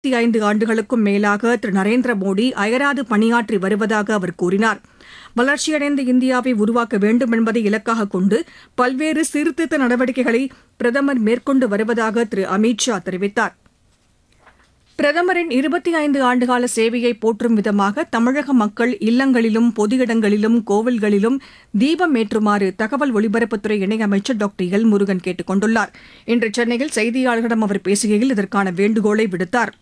இருபத்தி ஐந்து ஆண்டுகளுக்கும் மேலாக திரு நரேந்திர மோடி அயராது பணியாற்றி வருவதாக அவர் கூறினார் வளர்ச்சியடைந்த இந்தியாவை உருவாக்க வேண்டும் என்பதை இலக்காக கொண்டு பல்வேறு சீர்திருத்த நடவடிக்கைகளை பிரதமர் மேற்கொண்டு வருவதாக திரு அமித் ஷா தெரிவித்தார் பிரதமரின் இருபத்தி ஐந்து ஆண்டுகால சேவையை போற்றும் விதமாக தமிழக மக்கள் இல்லங்களிலும் பொது இடங்களிலும் கோவில்களிலும் தீபம் ஏற்றுமாறு தகவல் ஒலிபரப்புத்துறை இணையமைச்சர் டாக்டர் எல் முருகன் கேட்டுக் கொண்டுள்ளார் இன்று சென்னையில் செய்தியாளர்களிடம் அவர் பேசுகையில் இதற்கான வேண்டுகோளை விடுத்தார்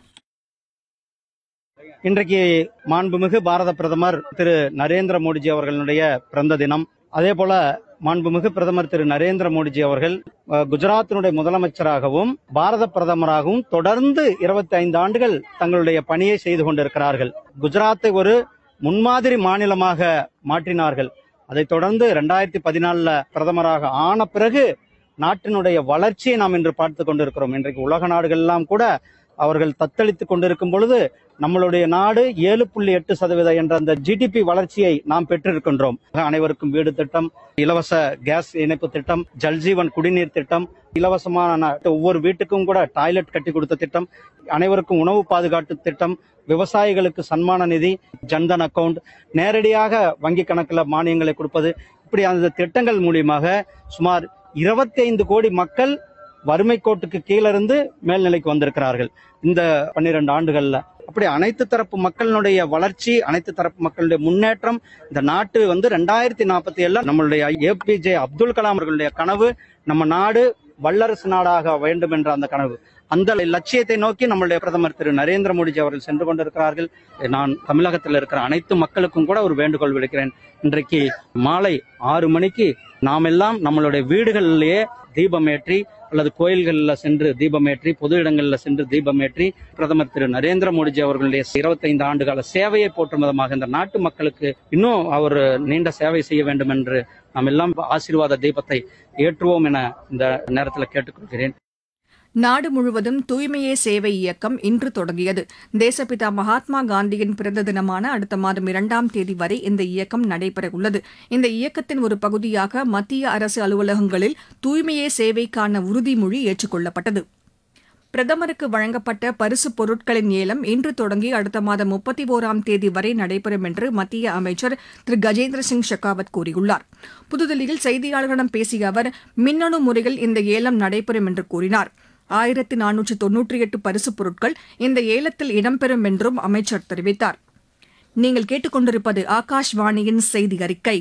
இன்றைக்கு மாண்புமிகு பாரத பிரதமர் திரு நரேந்திர மோடிஜி அவர்களுடைய பிறந்த தினம் அதே போல மாண்புமிகு பிரதமர் திரு நரேந்திர மோடிஜி அவர்கள் அஹ், குஜராத்தினுடைய முதலமைச்சராகவும் பாரத பிரதமராகவும் தொடர்ந்து இருபத்தி ஐந்து ஆண்டுகள் தங்களுடைய பணியை செய்து கொண்டிருக்கிறார்கள் குஜராத்தை ஒரு முன்மாதிரி மாநிலமாக மாற்றினார்கள் அதைத் தொடர்ந்து ரெண்டாயிரத்தி பதினாலுல பிரதமராக ஆன பிறகு நாட்டினுடைய வளர்ச்சியை நாம் இன்று பார்த்து கொண்டிருக்கிறோம் இன்றைக்கு உலக நாடுகள் எல்லாம் கூட அவர்கள் தத்தளித்துக் கொண்டிருக்கும் பொழுது நம்மளுடைய நாடு ஏழு புள்ளி எட்டு சதவீதம் என்ற அந்த ஜிடிபி வளர்ச்சியை நாம் பெற்றிருக்கின்றோம் அனைவருக்கும் வீடு திட்டம் இலவச கேஸ் இணைப்பு திட்டம் ஜல்ஜீவன் குடிநீர் திட்டம் இலவசமான ஒவ்வொரு வீட்டுக்கும் கூட டாய்லெட் கட்டி கொடுத்த திட்டம் அனைவருக்கும் உணவு பாதுகாப்பு திட்டம் விவசாயிகளுக்கு சன்மான நிதி ஜன்தன் அக்கவுண்ட் நேரடியாக வங்கி கணக்குல மானியங்களை கொடுப்பது இப்படி அந்த திட்டங்கள் மூலியமாக சுமார் இருபத்தி ஐந்து கோடி மக்கள் வறுமை கோட்டுக்கு கீழிருந்து மேல்நிலைக்கு வந்திருக்கிறார்கள் இந்த பன்னிரண்டு ஆண்டுகள்ல அப்படி அனைத்து தரப்பு மக்களினுடைய வளர்ச்சி அனைத்து தரப்பு மக்களுடைய முன்னேற்றம் இந்த நாட்டு வந்து ரெண்டாயிரத்தி நாற்பத்தி ஏழுல நம்மளுடைய ஏபிஜே அப்துல் கலாம் அவர்களுடைய கனவு நம்ம நாடு வல்லரசு நாடாக வேண்டும் என்ற அந்த கனவு அந்த லட்சியத்தை நோக்கி நம்மளுடைய பிரதமர் திரு நரேந்திர மோடிஜி அவர்கள் சென்று கொண்டிருக்கிறார்கள் நான் தமிழகத்தில் இருக்கிற அனைத்து மக்களுக்கும் கூட ஒரு வேண்டுகோள் விடுக்கிறேன் இன்றைக்கு மாலை ஆறு மணிக்கு நாமெல்லாம் நம்மளுடைய வீடுகளிலேயே தீபமேற்றி அல்லது கோயில்களில் சென்று தீபமேற்றி பொது இடங்களில் சென்று தீபமேற்றி பிரதமர் திரு நரேந்திர மோடிஜி அவர்களுடைய இருபத்தைந்து ஆண்டுகால சேவையை போற்றும் விதமாக இந்த நாட்டு மக்களுக்கு இன்னும் அவர் நீண்ட சேவை செய்ய வேண்டும் என்று நாம் எல்லாம் ஆசீர்வாத தீபத்தை ஏற்றுவோம் என இந்த நேரத்தில் கேட்டுக்கொள்கிறேன் நாடு முழுவதும் தூய்மையே சேவை இயக்கம் இன்று தொடங்கியது தேசப்பிதா மகாத்மா காந்தியின் பிறந்த தினமான அடுத்த மாதம் இரண்டாம் தேதி வரை இந்த இயக்கம் நடைபெறவுள்ளது இந்த இயக்கத்தின் ஒரு பகுதியாக மத்திய அரசு அலுவலகங்களில் தூய்மையே சேவைக்கான உறுதிமொழி ஏற்றுக்கொள்ளப்பட்டது பிரதமருக்கு வழங்கப்பட்ட பரிசுப் பொருட்களின் ஏலம் இன்று தொடங்கி அடுத்த மாதம் முப்பத்தி ஓராம் தேதி வரை நடைபெறும் என்று மத்திய அமைச்சர் திரு கஜேந்திர சிங் ஷெகாவத் கூறியுள்ளார் புதுதில்லியில் செய்தியாளர்களிடம் பேசிய அவர் மின்னணு முறையில் இந்த ஏலம் நடைபெறும் என்று கூறினார் ஆயிரத்தி நானூற்று தொன்னூற்றி எட்டு பரிசுப் பொருட்கள் இந்த ஏலத்தில் இடம்பெறும் என்றும் அமைச்சர் தெரிவித்தார் நீங்கள் கேட்டுக்கொண்டிருப்பது ஆகாஷ்வாணியின் செய்தி அறிக்கை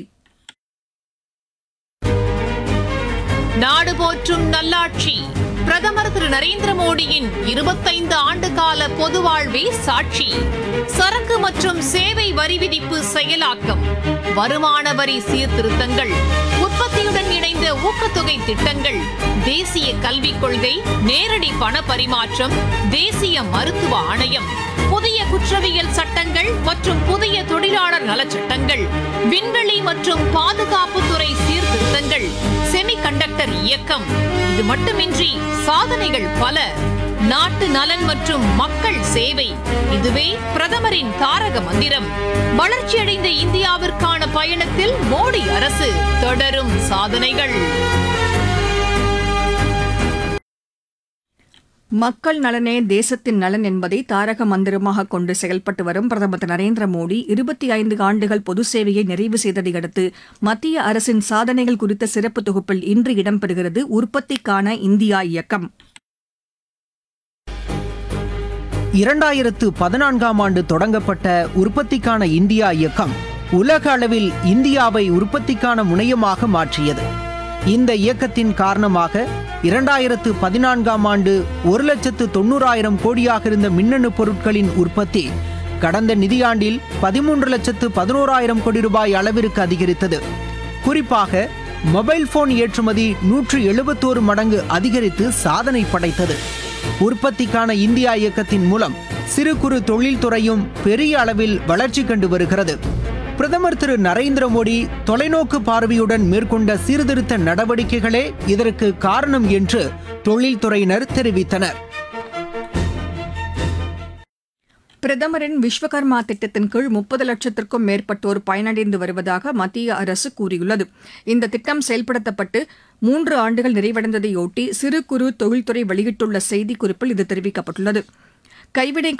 நாடு போற்றும் நல்லாட்சி பிரதமர் திரு நரேந்திர மோடியின் இருபத்தைந்து ஆண்டு கால பொது வாழ்வே சாட்சி சரக்கு மற்றும் சேவை வரி விதிப்பு செயலாக்கம் வருமான வரி சீர்திருத்தங்கள் உற்பத்தியுடன் இணைந்த ஊக்கத்தொகை திட்டங்கள் தேசிய கல்விக் கொள்கை நேரடி பண பரிமாற்றம் தேசிய மருத்துவ ஆணையம் புதிய குற்றவியல் சட்டங்கள் மற்றும் புதிய தொழிலாளர் நலச்சட்டங்கள் விண்வெளி மற்றும் பாதுகாப்புத்துறை சீர்திருத்தங்கள் செமிகண்டக்டர் இயக்கம் இது மட்டுமின்றி சாதனைகள் பல நாட்டு நலன் மற்றும் மக்கள் சேவை இதுவே பிரதமரின் தாரக மந்திரம் வளர்ச்சியடைந்த இந்தியாவிற்கான பயணத்தில் மோடி அரசு தொடரும் சாதனைகள் மக்கள் நலனே தேசத்தின் நலன் என்பதை தாரக மந்திரமாக கொண்டு செயல்பட்டு வரும் பிரதமர் திரு நரேந்திர மோடி இருபத்தி ஐந்து ஆண்டுகள் பொது சேவையை நிறைவு செய்ததை அடுத்து மத்திய அரசின் சாதனைகள் குறித்த சிறப்பு தொகுப்பில் இன்று இடம்பெறுகிறது உற்பத்திக்கான இந்தியா இயக்கம் இரண்டாயிரத்து பதினான்காம் ஆண்டு தொடங்கப்பட்ட உற்பத்திக்கான இந்தியா இயக்கம் உலக அளவில் இந்தியாவை உற்பத்திக்கான முனையமாக மாற்றியது இந்த இயக்கத்தின் காரணமாக இரண்டாயிரத்து பதினான்காம் ஆண்டு ஒரு லட்சத்து தொண்ணூறாயிரம் கோடியாக இருந்த மின்னணு பொருட்களின் உற்பத்தி கடந்த நிதியாண்டில் பதிமூன்று லட்சத்து பதினோராயிரம் கோடி ரூபாய் அளவிற்கு அதிகரித்தது குறிப்பாக மொபைல் போன் ஏற்றுமதி நூற்று எழுபத்தோரு மடங்கு அதிகரித்து சாதனை படைத்தது உற்பத்திக்கான இந்தியா இயக்கத்தின் மூலம் சிறு குறு தொழில்துறையும் பெரிய அளவில் வளர்ச்சி கண்டு வருகிறது பிரதமர் திரு நரேந்திர மோடி தொலைநோக்கு பார்வையுடன் மேற்கொண்ட சீர்திருத்த நடவடிக்கைகளே இதற்கு காரணம் என்று தொழில்துறையினர் தெரிவித்தனர் பிரதமரின் விஸ்வகர்மா திட்டத்தின் கீழ் முப்பது லட்சத்திற்கும் மேற்பட்டோர் பயனடைந்து வருவதாக மத்திய அரசு கூறியுள்ளது இந்த திட்டம் செயல்படுத்தப்பட்டு மூன்று ஆண்டுகள் நிறைவடைந்ததையொட்டி சிறு குறு தொழில்துறை வெளியிட்டுள்ள செய்திக்குறிப்பில் இது தெரிவிக்கப்பட்டுள்ளது கைவினை